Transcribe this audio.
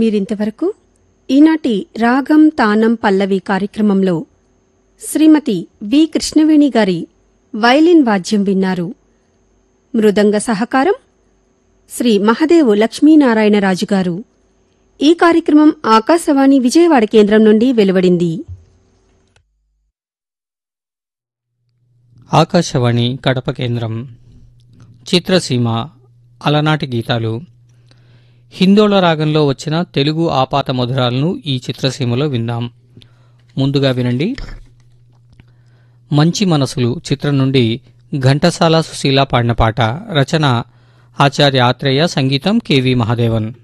మీరింతవరకు ఈనాటి రాగం తానం పల్లవి కార్యక్రమంలో శ్రీమతి వి కృష్ణవేణి గారి వైలిన్ వాద్యం విన్నారు మృదంగ సహకారం శ్రీ మహదేవు లక్ష్మీనారాయణరాజు గారు ఈ కార్యక్రమం ఆకాశవాణి విజయవాడ కేంద్రం నుండి వెలువడింది ఆకాశవాణి కడప కేంద్రం చిత్రసీమ అలనాటి గీతాలు హిందోళ రాగంలో వచ్చిన తెలుగు ఆపాత మధురాలను ఈ చిత్రసీమలో విందాం ముందుగా వినండి మంచి మనసులు చిత్రం నుండి ఘంటసాల సుశీల పాడిన పాట రచన ఆచార్య ఆత్రేయ సంగీతం కెవి మహాదేవన్